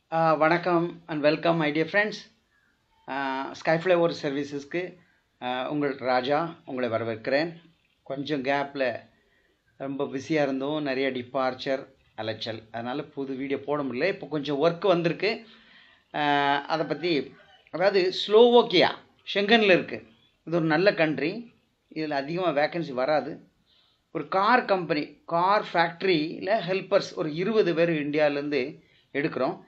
Uh, வணக்கம் and welcome my dear friends Skyfly ஒரு சர்வீசஸ்க்கு உங்கள் ராஜா உங்களை வரவேற்கிறேன் கொஞ்சம் கேப்பில் ரொம்ப பிஸியாக இருந்தோம் நிறைய டிபார்ச்சர் அலைச்சல் அதனால் புது வீடியோ போட முடியல இப்போ கொஞ்சம் ஒர்க் வந்திருக்கு Uh, அதை பற்றி அதாவது ஸ்லோவோக்கியா ஷெங்கனில் இருக்குது இது ஒரு நல்ல கண்ட்ரி இதில் அதிகமாக வேக்கன்சி வராது ஒரு கார் கம்பெனி கார் ஃபேக்ட்ரியில் ஹெல்ப்பர்ஸ் ஒரு இருபது பேர் இந்தியாவிலேருந்து எடுக்கிறோம்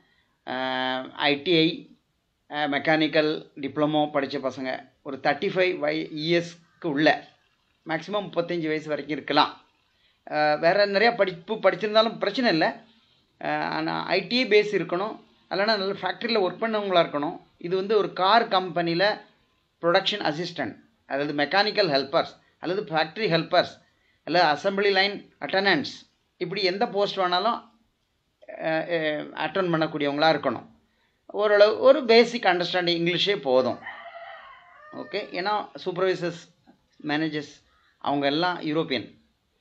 ஐடிஐ மெக்கானிக்கல் டிப்ளமோ படித்த பசங்க ஒரு தேர்ட்டி ஃபைவ் வை இயர்ஸ்க்கு உள்ள மேக்ஸிமம் முப்பத்தஞ்சு வயசு வரைக்கும் இருக்கலாம் வேறு நிறையா படிப்பு படிச்சிருந்தாலும் பிரச்சனை இல்லை ஆனால் ஐடிஐ பேஸ் இருக்கணும் இல்லைனா நல்ல ஃபேக்ட்ரியில் ஒர்க் பண்ணவங்களாக இருக்கணும் இது வந்து ஒரு கார் கம்பெனியில் ப்ரொடக்ஷன் அசிஸ்டண்ட் அதாவது மெக்கானிக்கல் ஹெல்ப்பர்ஸ் அல்லது ஃபேக்ட்ரி ஹெல்ப்பர்ஸ் அல்லது அசம்பிளி லைன் அட்டண்டன்ஸ் இப்படி எந்த போஸ்ட் வேணாலும் அட்டன் பண்ணக்கூடியவங்களாக இருக்கணும் ஓரளவு ஒரு பேசிக் அண்டர்ஸ்டாண்டிங் இங்கிலீஷே போதும் ஓகே ஏன்னா சூப்பர்வைசர்ஸ் மேனேஜர்ஸ் அவங்க எல்லாம் யூரோப்பியன்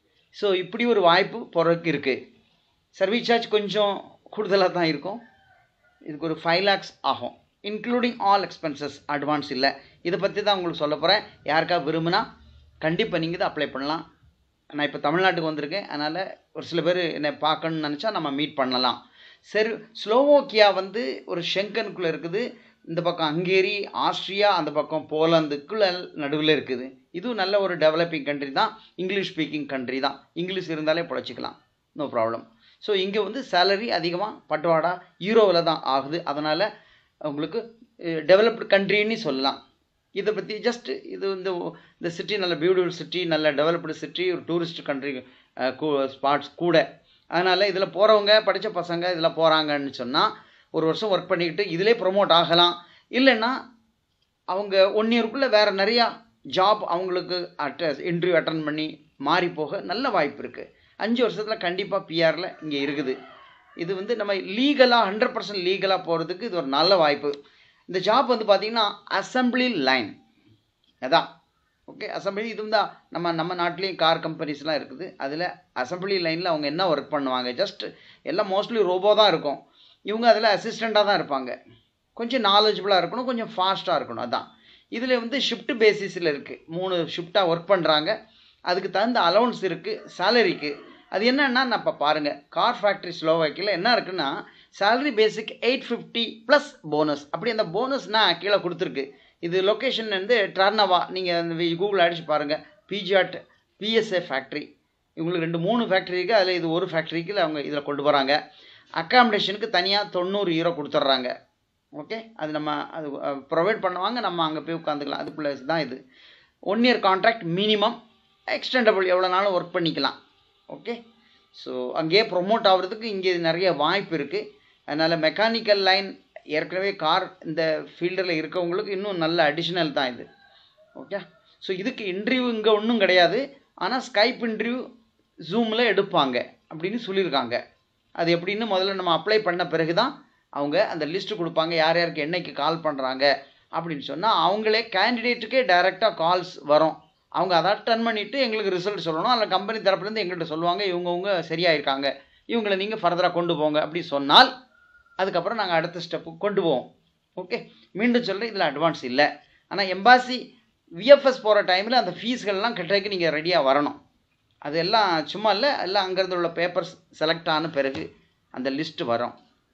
ஸோ இப்படி ஒரு வாய்ப்பு போகிறதுக்கு இருக்குது சர்வீஸ் சார்ஜ் கொஞ்சம் கூடுதலாக தான் இருக்கும் இதுக்கு ஒரு ஃபைவ் லேக்ஸ் ஆகும் இன்க்ளூடிங் ஆல் எக்ஸ்பென்சஸ் அட்வான்ஸ் இல்லை இதை பற்றி தான் உங்களுக்கு சொல்ல போகிறேன் யாருக்கா விரும்புனா கண்டிப்பாக நீங்கள் இதை அப்ளை பண்ணலாம் நான் இப்போ தமிழ்நாட்டுக்கு வந்திருக்கேன் அதனால் ஒரு சில பேர் என்னை பார்க்கணும்னு நினச்சா நம்ம மீட் பண்ணலாம் சரி ஸ்லோவோக்கியா வந்து ஒரு ஷெங்கனுக்குள்ளே இருக்குது இந்த பக்கம் ஹங்கேரி ஆஸ்ட்ரியா அந்த பக்கம் போலந்துக்குள்ள நடுவில் இருக்குது இதுவும் நல்ல ஒரு டெவலப்பிங் கண்ட்ரி தான் இங்கிலீஷ் ஸ்பீக்கிங் கண்ட்ரி தான் இங்கிலீஷ் இருந்தாலே பிழைச்சிக்கலாம் நோ ப்ராப்ளம் ஸோ இங்கே வந்து சேலரி அதிகமாக பட்டுவாடா யூரோவில் தான் ஆகுது அதனால் உங்களுக்கு டெவலப்டு கண்ட்ரின்னு சொல்லலாம் இதை பற்றி ஜஸ்ட் இது வந்து இந்த சிட்டி நல்ல பியூட்டிஃபுல் சிட்டி நல்ல டெவலப்டு சிட்டி ஒரு டூரிஸ்ட் கண்ட்ரி ஸ்பாட்ஸ் கூட அதனால் இதில் போகிறவங்க படித்த பசங்க இதில் போகிறாங்கன்னு சொன்னால் ஒரு வருஷம் ஒர்க் பண்ணிக்கிட்டு இதிலே ப்ரொமோட் ஆகலாம் இல்லைன்னா அவங்க ஒன் இயருக்குள்ளே வேறு நிறையா ஜாப் அவங்களுக்கு அட்ட இன்டர்வியூ அட்டன் பண்ணி மாறி போக நல்ல வாய்ப்பு இருக்குது அஞ்சு வருஷத்தில் கண்டிப்பாக பிஆரில் இங்கே இருக்குது இது வந்து நம்ம லீகலாக ஹண்ட்ரட் பர்சன்ட் லீகலாக போகிறதுக்கு இது ஒரு நல்ல வாய்ப்பு இந்த ஜாப் வந்து பார்த்திங்கன்னா அசம்பிளி லைன் அதான் ஓகே அசம்பிளி இது தான் நம்ம நம்ம நாட்டிலையும் கார் கம்பெனிஸ்லாம் இருக்குது அதில் அசம்பிளி லைனில் அவங்க என்ன ஒர்க் பண்ணுவாங்க ஜஸ்ட் எல்லாம் மோஸ்ட்லி ரோபோ தான் இருக்கும் இவங்க அதில் அசிஸ்டண்ட்டாக தான் இருப்பாங்க கொஞ்சம் நாலேஜபிளாக இருக்கணும் கொஞ்சம் ஃபாஸ்ட்டாக இருக்கணும் அதான் இதில் வந்து ஷிஃப்ட் பேசிஸில் இருக்குது மூணு ஷிஃப்டாக ஒர்க் பண்ணுறாங்க அதுக்கு தகுந்த அலௌன்ஸ் இருக்குது சேலரிக்கு அது என்னென்னா நான் இப்போ பாருங்கள் கார் ஃபேக்ட்ரி ஸ்லோவாக்கில் என்ன இருக்குன்னா salary basic eight fifty plus bonus அப்படி அந்த போனஸ்னால் கீழே கொடுத்துருக்கு இது லொக்கேஷன் வந்து டர்னவா நீங்கள் அந்த கூகுள் அடிச்சு பாருங்கள் பிஜிஆட் பிஎஸ்ஏ ஃபேக்ட்ரி இவங்களுக்கு ரெண்டு மூணு ஃபேக்ட்ரி இருக்குது அதில் இது ஒரு ஃபேக்ட்ரிக்கு அவங்க இதில் கொண்டு போகிறாங்க அக்காமடேஷனுக்கு தனியாக தொண்ணூறு யூரோ கொடுத்துட்றாங்க ஓகே அது நம்ம அது ப்ரொவைட் பண்ணுவாங்க நம்ம அங்கே போய் உட்காந்துக்கலாம் அதுக்குள்ளே தான் இது one year contract minimum extendable எவ்வளோ நாளும் ஒர்க் பண்ணிக்கலாம் ஓகே ஸோ அங்கேயே ப்ரொமோட் ஆகிறதுக்கு இங்கே நிறைய வாய்ப்பு இருக்குது அதனால் மெக்கானிக்கல் லைன் ஏற்கனவே கார் இந்த ஃபீல்டில் இருக்கவங்களுக்கு இன்னும் நல்ல அடிஷ்னல் தான் இது ஓகே ஸோ இதுக்கு இன்டர்வியூ இங்கே ஒன்றும் கிடையாது ஆனால் ஸ்கைப் இன்டர்வியூ ஜூமில் எடுப்பாங்க அப்படின்னு சொல்லியிருக்காங்க அது எப்படின்னு முதல்ல நம்ம அப்ளை பண்ண பிறகு தான் அவங்க அந்த லிஸ்ட்டு கொடுப்பாங்க யார் யாருக்கு என்னைக்கு கால் பண்ணுறாங்க அப்படின்னு சொன்னால் அவங்களே கேண்டிடேட்டுக்கே டைரெக்டாக கால்ஸ் வரும் அவங்க அதை அட்டன் பண்ணிவிட்டு எங்களுக்கு ரிசல்ட் சொல்லணும் அதில் கம்பெனி தரப்புலேருந்து எங்கள்கிட்ட சொல்லுவாங்க இவங்கவுங்க சரியாயிருக்காங்க இவங்களை நீங்கள் ஃபர்தராக கொண்டு போங்க அப்படி சொன்னால் அதுக்கப்புறம் நாங்கள் அடுத்த ஸ்டெப்புக்கு கொண்டு போவோம் ஓகே மீண்டும் சொல்கிறேன் இதில் அட்வான்ஸ் இல்லை ஆனால் எம்பாசி விஎஃப்எஸ் போகிற டைமில் அந்த ஃபீஸ்கள்லாம் கட்டுறதுக்கு நீங்கள் ரெடியாக வரணும் அது எல்லாம் சும்மா இல்லை எல்லாம் அங்கேருந்து உள்ள பேப்பர்ஸ் செலக்ட் ஆன பிறகு அந்த லிஸ்ட்டு வரும்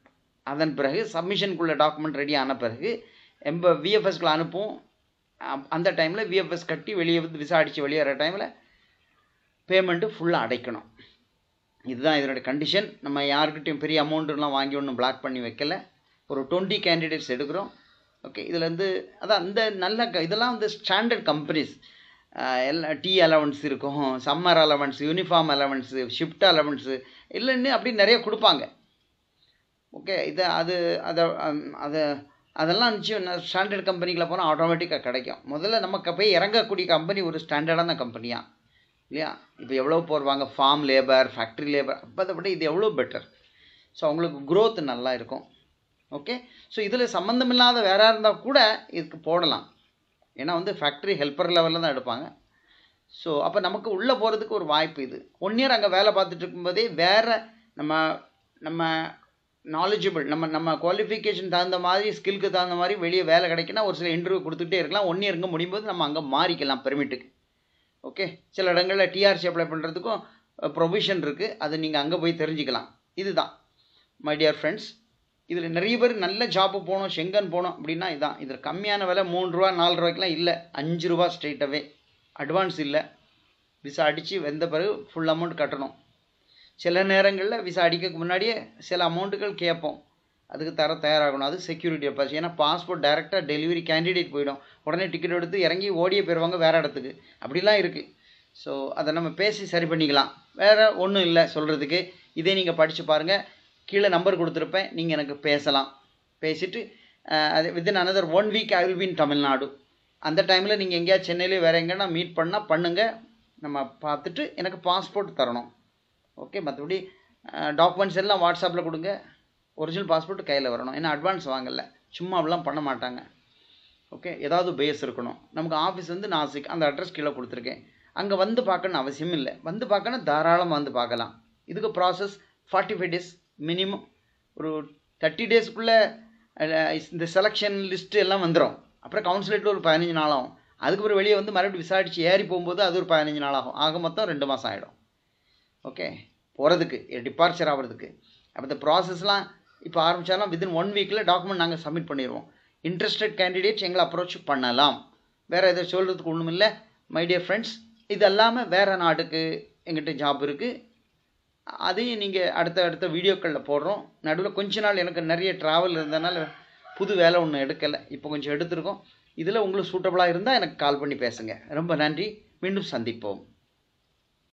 அதன் பிறகு சப்மிஷனுக்குள்ள டாக்குமெண்ட் ரெடி ஆன பிறகு எம்ப விஎஃப்எஸ்க்குள்ள அனுப்பும் அந்த டைமில் விஎஃப்எஸ் கட்டி வெளியே வந்து விசா அடித்து வெளியேற டைமில் பேமெண்ட்டு ஃபுல்லாக அடைக்கணும் இதுதான் இதனுடைய கண்டிஷன் நம்ம யாருக்கிட்டையும் பெரிய அமௌண்ட்டுலாம் வாங்கி ஒன்றும் பிளாக் பண்ணி வைக்கல ஒரு டுவெண்ட்டி கேண்டிடேட்ஸ் எடுக்கிறோம் ஓகே இதில் வந்து அதான் இந்த நல்ல க இதெல்லாம் வந்து ஸ்டாண்டர்ட் கம்பெனிஸ் எல்லாம் டீ அலவன்ஸ் இருக்கும் summer allowance uniform allowance shift allowance இல்லைன்னு அப்படி நிறைய கொடுப்பாங்க ஓகே இதை அது அதை அதை அதெல்லாம் நிச்சயம் ஸ்டாண்டர்ட் கம்பெனிகளை போனால் ஆட்டோமேட்டிக்காக கிடைக்கும் முதல்ல நம்ம போய் இறங்கக்கூடிய கம்பெனி ஒரு ஸ்டாண்டர்டான கம்பெனியாக இல்லையா இப்போ எவ்வளோ போடுவாங்க ஃபார்ம் லேபர் ஃபேக்ட்ரி லேபர் அப்போ அதை விட இது எவ்வளோ பெட்டர் ஸோ அவங்களுக்கு க்ரோத் நல்லா இருக்கும் ஓகே ஸோ இதில் சம்மந்தமில்லாத வேற இருந்தால் கூட இதுக்கு போடலாம் ஏன்னா வந்து ஃபேக்ட்ரி ஹெல்ப்பர் லெவலில் தான் எடுப்பாங்க ஸோ அப்போ நமக்கு உள்ளே போகிறதுக்கு ஒரு வாய்ப்பு இது ஒன் இயர் அங்கே வேலை பார்த்துட்டு இருக்கும்போதே வேறு நம்ம நம்ம நாலேஜபிள் நம்ம நம்ம குவாலிஃபிகேஷன் தகுந்த மாதிரி ஸ்கில்க்கு தகுந்த மாதிரி வெளியே வேலை கிடைக்குன்னா ஒரு சில இன்டர்வியூ கொடுத்துட்டே இருக்கலாம் ஒன் இயருங்க முடியும் போது நம்ம அங்கே மாறிக்கலாம் பெர்மிட்டுக்கு ஓகே சில இடங்களில் டிஆர்சி அப்ளை பண்ணுறதுக்கும் ப்ரொவிஷன் இருக்குது அது நீங்கள் அங்கே போய் தெரிஞ்சுக்கலாம் இதுதான் மை டியர் ஃப்ரெண்ட்ஸ் இதில் நிறைய பேர் நல்ல ஜாப்பு போகணும் ஷெங்கன் போகணும் அப்படின்னா இதான் இதில் கம்மியான விலை மூணு ரூபா நாலு ரூபாய்க்குலாம் இல்லை அஞ்சு ரூபா ஸ்ட்ரெயிட்டாகவே அட்வான்ஸ் இல்லை விசா அடித்து வந்த பிறகு ஃபுல் அமௌண்ட் கட்டணும் சில நேரங்களில் விசா அடிக்கிறதுக்கு முன்னாடியே சில அமௌண்ட்டுகள் கேட்போம் அதுக்கு தர தயாராகணும் அது செக்யூரிட்டி பர்பஸ் ஏன்னா பாஸ்போர்ட் டைரெக்டாக டெலிவரி கேண்டிடேட் போயிடும் உடனே டிக்கெட் எடுத்து இறங்கி ஓடியே போயிடுவாங்க வேறு இடத்துக்கு அப்படிலாம் இருக்குது ஸோ அதை நம்ம பேசி சரி பண்ணிக்கலாம் வேறு ஒன்றும் இல்லை சொல்கிறதுக்கு இதே நீங்கள் படித்து பாருங்கள் கீழே நம்பர் கொடுத்துருப்பேன் நீங்கள் எனக்கு பேசலாம் பேசிவிட்டு அது within another one week I will be in Tamil Nadu அந்த டைமில் நீங்கள் எங்கேயாவது சென்னையிலே வேறு எங்கேனா மீட் பண்ணால் பண்ணுங்கள் நம்ம பார்த்துட்டு எனக்கு பாஸ்போர்ட் தரணும் ஓகே மற்றபடி டாக்குமெண்ட்ஸ் எல்லாம் வாட்ஸ்அப்பில் கொடுங்க ஒரிஜினல் பாஸ்போர்ட் கையில் வரணும் ஏன்னா அட்வான்ஸ் வாங்கலை சும்மா அப்படிலாம் பண்ண மாட்டாங்க ஓகே ஏதாவது பேஸ் இருக்கணும் நமக்கு ஆஃபீஸ் வந்து நாசிக் அந்த அட்ரஸ் கீழே கொடுத்துருக்கேன் அங்கே வந்து பார்க்கணும்னு அவசியம் இல்லை வந்து பார்க்கணும் தாராளமாக வந்து பார்க்கலாம் இதுக்கு process forty five days minimum ஒரு தேர்ட்டி டேஸ்க்குள்ளே இந்த செலெக்ஷன் லிஸ்ட்டு எல்லாம் வந்துடும் அப்புறம் கவுன்சிலேட்டில் ஒரு பதினஞ்சு நாள் ஆகும் அதுக்கப்புறம் வெளியே வந்து மறுபடியும் விசாரித்து ஏறி போகும்போது அது ஒரு பதினஞ்சு நாள் ஆகும் ஆக மொத்தம் ரெண்டு மாதம் ஆகிடும் ஓகே போகிறதுக்கு டிபார்ச்சர் ஆகிறதுக்கு அப்போ இந்த ப்ராசஸ்லாம் இப்போ ஆரம்பித்தாலும் வித்தின் ஒன் வீக்கில் டாக்குமெண்ட் நாங்கள் சப்மிட் பண்ணிடுவோம் இன்ட்ரெஸ்டட் கேண்டிடேட்ஸ் எங்களை அப்ரோச் பண்ணலாம் வேறு எதை சொல்கிறதுக்கு ஒன்றும் இல்லை மை டியர் ஃப்ரெண்ட்ஸ் இது இல்லாமல் வேறு நாட்டுக்கு எங்கிட்ட ஜாப் இருக்குது அதையும் நீங்கள் அடுத்த அடுத்த வீடியோக்களில் போடுறோம் நடுவில் கொஞ்ச நாள் எனக்கு நிறைய ட்ராவல் இருந்தனால புது வேலை ஒன்றும் எடுக்கலை இப்போ கொஞ்சம் எடுத்திருக்கோம் இதில் உங்களுக்கு சூட்டபுளாக இருந்தால் எனக்கு கால் பண்ணி பேசுங்க ரொம்ப நன்றி மீண்டும் சந்திப்போம்